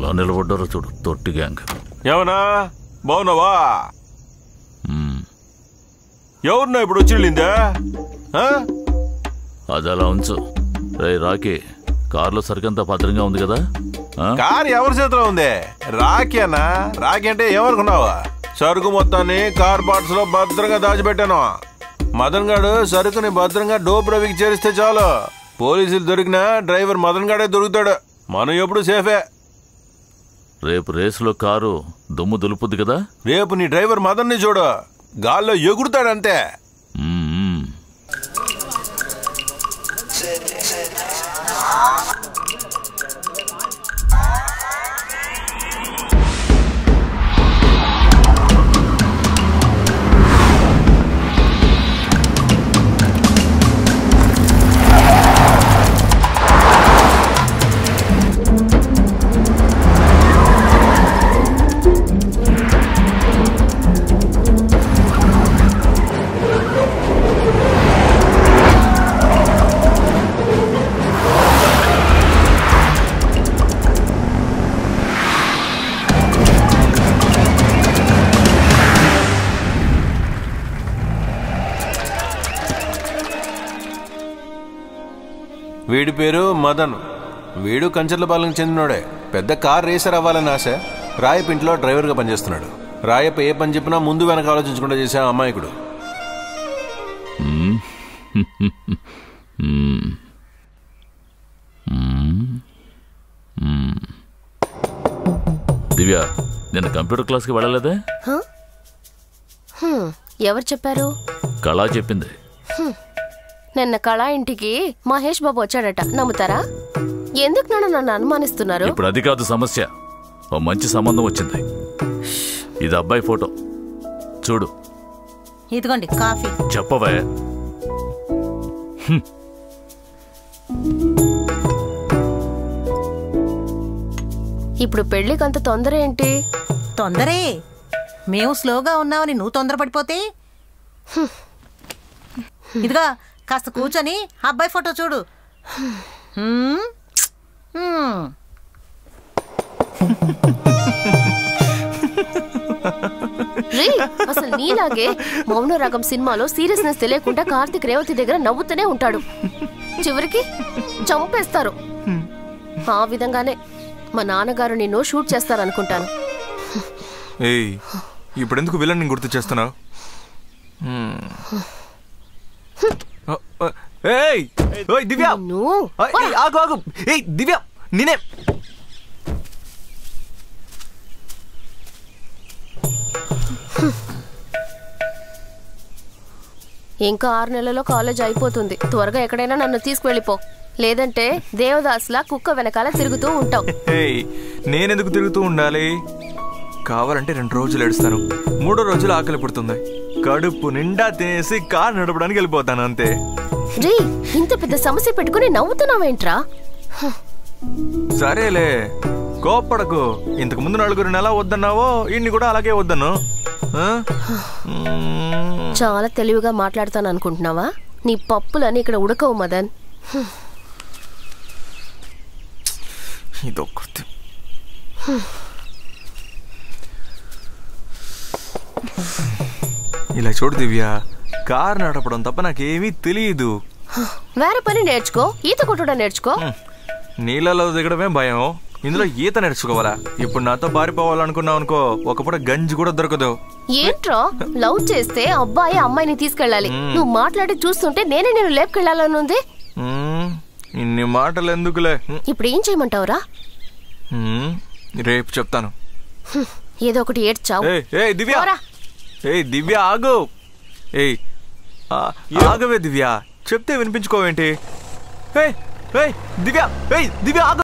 ఎలా నిలబడ్డారో చూడు తొట్టి గ్యాంగ్ ఏమన్నా బాగున్నావా మ్మ్. ఎవరున్నా ఇప్పుడు వచ్చిండిందే అది అలా ఉంచు రే రాకి కారులో సరికంతా భద్రంగా ఉంది కదా ఆ? కారు ఎవరి చేతిలో ఉంది రాఖీ అన్న రాఖీ అంటే ఎవరుకున్నావా సరుకు మొత్తాన్ని కార్ పార్ట్స్ లో భద్రంగా దాచిపెట్టాను మదన్ గాడు సరుకుని భద్రంగా డోప్ రవికి చేరిస్తే చాలు పోలీసులు దొరికినా డ్రైవర్ మదన్ గాడే దొరుకుతాడు మనం ఎప్పుడు సేఫే రేపు రేసులో కారు దుమ్ము దులుపుద్ది కదా రేపు నీ డ్రైవర్ మదన్ని చూడు గాల్లో ఎగురుతాడంతే మ్మ్, మ్మ్. వీడి పేరు మదన్ వీడు కంచర్లపాలెంకి చెందినోడే పెద్ద కార్ రేసర్ అవ్వాలని ఆశ రాయప్ ఇంట్లో డ్రైవర్గా పనిచేస్తున్నాడు రాయప్ ఏ పని చెప్పినా ముందు వెనక ఆలోచించకుండా చేసే ఆ అమాయకుడు మ్మ్. మ్మ్. మ్మ్. మ్మ్. దివ్య నిన్న కంప్యూటర్ క్లాస్కి వెళ్ళలేదే హ్మ్, ఎవరు చెప్పారు కళా చెప్పింది నిన్న కళా ఇంటికి మహేష్ బాబు వచ్చాడట నమ్ముతారా ఎందుకు నన్ను నన్ను అనుమానిస్తున్నారు ఇప్పుడు అది కాదు సమస్య ఓ మంచి సంబంధం వచ్చింది ఇది అబ్బాయి ఫోటో చూడు ఇదిగోండి కాఫీ చెప్పవే ఇప్పుడు పెళ్లికి అంత తొందర ఏంటి తొందరే మేము స్లోగా ఉన్నామని నువ్వు తొందరపడిపోతే ఇదిగా కాస్త కూర్చొని అబ్బాయి ఫోటో చూడు హ్మ్? హ్మ్. రే అసలు నీలాగే మౌన రాగం సినిమాలో సీరియస్నెస్ తెలియకుండా కార్తిక్ రేవతి దగ్గర నవ్వుతూనే ఉంటాడు చివరికి చంపేస్తారు ఆ విధంగానే మా నాన్నగారు నిన్ను షూట్ చేస్తారనుకుంటాను ఏయ్ ఇప్పుడెందుకు విలన్ గుర్తు చేస్తున్నావు ఏయ్ ఓయ్ దివ్య నువ్వు ఓయ్, ఏయ్, ఆగు ఆగు ఏయ్ దివ్య నేనే ఇంకా ఆరు నెలల్లో కాలేజ్ అయిపోతుంది త్వరగా ఎక్కడైనా నన్ను తీసుకువెళ్ళిపో లేదంటే దేవదాస్లా కుక్క వెనకాల తిరుగుతూ ఉంటావు ఏయ్ నేనెందుకు తిరుగుతూ ఉండాలి కావాలంటే రెండు రోజులు ఏడుస్తాను మూడో రోజులు ఆకలి పుడుతుంది కడుపు నిండా తినేసి కారు నడపడానికి వెళ్ళిపోతాను అంతే రే ఇంత పెద్ద సమస్య పెట్టుకుని నవ్వుతున్నావేంట్రా సరేలే కోప్పడకు ఇంతకు ముందు నలుగురిని ఎలా వద్దన్నావో ఇన్ని కూడా అలాగే వద్దను ఆ? మ్మ్. చాలా తెలివిగా మాట్లాడతాను అనుకుంటున్నావా నీ పప్పులని ఇక్కడ ఉడకవు మదన్ ఇదొకటి ఇలా చూడు దివ్య కారు నడపడం తప్ప నాకేమీ తెలియదు వేరే పని నేర్చుకో ఈత కొట్టడం నేర్చుకో నీళ్ళలో దిగడమే భయం ఇందులో ఈత నేర్చుకోవాలా ఇప్పుడు నాతో పారిపోవాలనుకున్నావు అనుకో ఒకపూట గంజి కూడా దొరకదు ఏంట్రా లవ్ చేస్తే అబ్బాయి అమ్మాయిని తీసుకెళ్ళాలి నువ్వు మాట్లాడి చూస్తుంటే నేనే నేను లేపుకెళ్ళాలని ఉంది మ్మ్. ఇన్ని మాటలు ఎందుకులే ఇప్పుడు ఏం చేయమంటావురా మ్మ్. రేపు చెప్తాను ఏదో ఒకటి ఏడ్చావు ఏయ్ ఏయ్ దివ్య పోరా. ఏయ్ దివ్య ఆగు ఏయ్ ఆ, ఆగవే దివ్య చెప్తే వినిపించుకోవేంటి ఏయ్ ఏయ్ దివ్య ఏయ్ దివ్య ఆగు